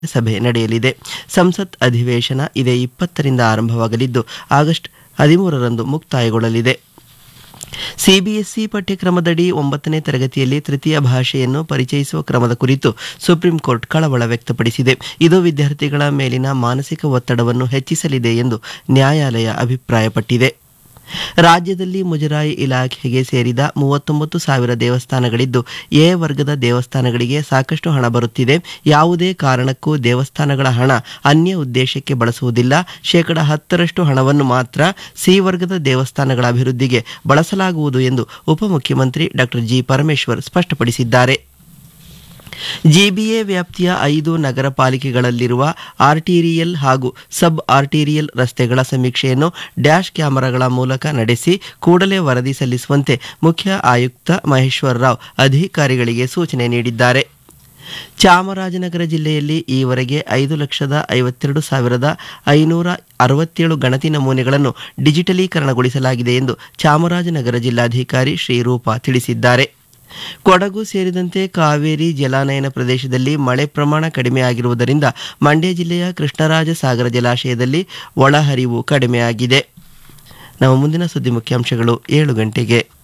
ಸಭೆ ನಡೆಯಲಿದೆ ಸಂಸತ್ ಅಧಿವೇಶನ ಇದೇ ಇಪ್ಪತ್ತರಿಂದ ಆರಂಭವಾಗಲಿದ್ದು ಆಗಸ್ಟ್ ಹದಿಮೂರರಂದು ಮುಕ್ತಾಯಗೊಳ್ಳಲಿದೆ ಸಿಬಿಎಸ್ಇ ಪಠ್ಯಕ್ರಮದಡಿ ಒಂಬತ್ತನೇ ತರಗತಿಯಲ್ಲಿ ತೃತೀಯ ಭಾಷೆಯನ್ನು ಪರಿಚಯಿಸುವ ಕ್ರಮದ ಕುರಿತು ಸುಪ್ರೀಂ ಕೋರ್ಟ್ ಕಳವಳ ವ್ಯಕ್ತಪಡಿಸಿದೆ ಇದು ವಿದ್ಯಾರ್ಥಿಗಳ ಮೇಲಿನ ಮಾನಸಿಕ ಒತ್ತಡವನ್ನು ಹೆಚ್ಚಿಸಲಿದೆ ಎಂದು ನ್ಯಾಯಾಲಯ ಅಭಿಪ್ರಾಯಪಟ್ಟಿದೆ ರಾಜ್ಯದಲ್ಲಿ ಮುಜರಾಯಿ ಇಲಾಖೆಗೆ ಸೇರಿದ ಮೂವತ್ತೊಂಬತ್ತು ಸಾವಿರ ದೇವಸ್ಥಾನಗಳಿದ್ದು ಎ ವರ್ಗದ ದೇವಸ್ಥಾನಗಳಿಗೆ ಸಾಕಷ್ಟು ಹಣ ಬರುತ್ತಿದೆ ಯಾವುದೇ ಕಾರಣಕ್ಕೂ ದೇವಸ್ಥಾನಗಳ ಹಣ ಅನ್ಯ ಉದ್ದೇಶಕ್ಕೆ ಬಳಸುವುದಿಲ್ಲ ಶೇಕಡ ಹತ್ತರಷ್ಟು ಹಣವನ್ನು ಮಾತ್ರ ಸಿ ವರ್ಗದ ದೇವಸ್ಥಾನಗಳ ಅಭಿವೃದ್ಧಿಗೆ ಬಳಸಲಾಗುವುದು ಎಂದು ಉಪಮುಖ್ಯಮಂತ್ರಿ ಡಾಕ್ಟರ್ ಜಿ ಪರಮೇಶ್ವರ್ ಸ್ಪಷ್ಟಪಡಿಸಿದ್ದಾರೆ ಜಿಬಿಎ ವ್ಯಾಪ್ತಿಯ ಐದು ನಗರ ಪಾಲಿಕೆಗಳಲ್ಲಿರುವ ಆರ್ಟಿರಿಯಲ್ ಹಾಗೂ ಸಬ್ ಆರ್ಟಿರಿಯಲ್ ರಸ್ತೆಗಳ ಸಮೀಕ್ಷೆಯನ್ನು ಡ್ಯಾಶ್ ಕ್ಯಾಮೆರಾಗಳ ಮೂಲಕ ನಡೆಸಿ ಕೂಡಲೇ ವರದಿ ಸಲ್ಲಿಸುವಂತೆ ಮುಖ್ಯ ಆಯುಕ್ತ ಮಹೇಶ್ವರ್ ರಾವ್ ಅಧಿಕಾರಿಗಳಿಗೆ ಸೂಚನೆ ನೀಡಿದ್ದಾರೆ ಚಾಮರಾಜನಗರ ಜಿಲ್ಲೆಯಲ್ಲಿ ಈವರೆಗೆ ಐದು ಲಕ್ಷದ ಐವತ್ತೆರಡು ಸಾವಿರದ ಐನೂರ ಅರವತ್ತೇಳು ಗಣತಿ ನಮೂನೆಗಳನ್ನು ಡಿಜಿಟಲೀಕರಣಗೊಳಿಸಲಾಗಿದೆ ಎಂದು ಚಾಮರಾಜನಗರ ಜಿಲ್ಲಾಧಿಕಾರಿ ಶ್ರೀರೂಪ ತಿಳಿಸಿದ್ದಾರೆ ಕೊಡಗು ಸೇರಿದಂತೆ ಕಾವೇರಿ ಜಲಾನಯನ ಪ್ರದೇಶದಲ್ಲಿ ಮಳೆ ಪ್ರಮಾಣ ಕಡಿಮೆಯಾಗಿರುವುದರಿಂದ ಮಂಡ್ಯ ಜಿಲ್ಲೆಯ ಕೃಷ್ಣರಾಜ ಸಾಗರ ಜಲಾಶಯದಲ್ಲಿ ಒಳಹರಿವು ಕಡಿಮೆಯಾಗಿದೆ ನಮ್ಮ ಮುಂದಿನ ಸುದ್ದಿ ಮುಖ್ಯಾಂಶಗಳು ಏಳು ಗಂಟೆಗೆ